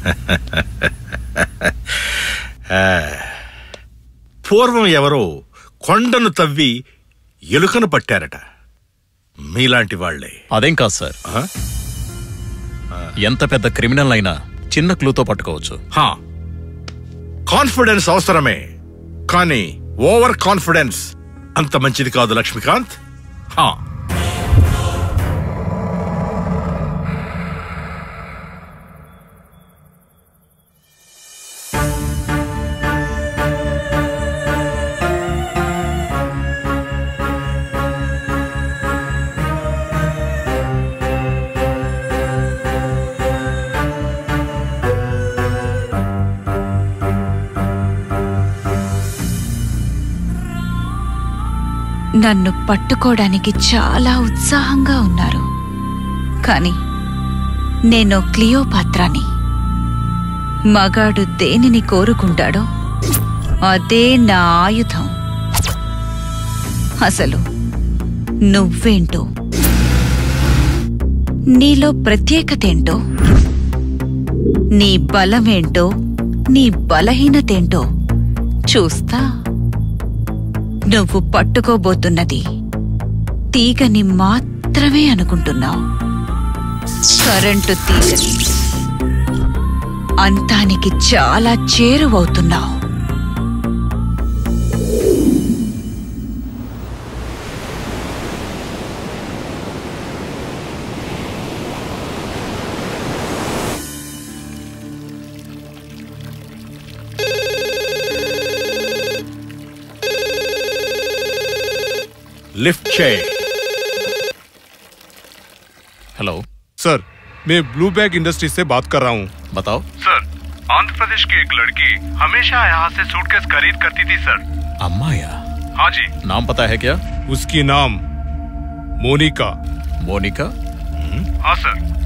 ఆ, పూర్వం ఎవరో కొండను తవ్వి ఎలుకను పట్టారట మీలాంటి వాళ్లే అదేం కాదు సార్ ఆ? ఎంత పెద్ద క్రిమినల్ అయినా చిన్న క్లూతో పట్టుకోవచ్చు హా. కాన్ఫిడెన్స్ అవసరమే కానీ ఓవర్ కాన్ఫిడెన్స్ అంత మంచిది కాదు లక్ష్మీకాంత్ హా. నన్ను పట్టుకోవడానికి చాలా ఉత్సాహంగా ఉన్నారు కాని నేను క్లియోపాత్రాని మగాడు దేనిని కోరుకుంటాడో అదే నా ఆయుధం అసలు నువ్వేంటో నీలో ప్రత్యేకతేంటో నీ బలమేంటో నీ బలహీనతేంటో చూస్తా నువ్వు పట్టుకోబోతున్నది తీగని మాత్రమే అనుకుంటున్నావు కరెంటు తీగని అంతానికి చాలా చేరువవుతున్నావు లిఫ్ట్ చేయి हेलो सर मैं ब्लू बैग इंडस्ट्री से बात कर रहा हूँ बताओ सर आंध्र प्रदेश की एक लड़की हमेशा यहाँ से सूटकेस खरीद करती थी सर अम्माया हाँ जी नाम पता है क्या उसकी नाम मोनिका मोनिका हाँ सर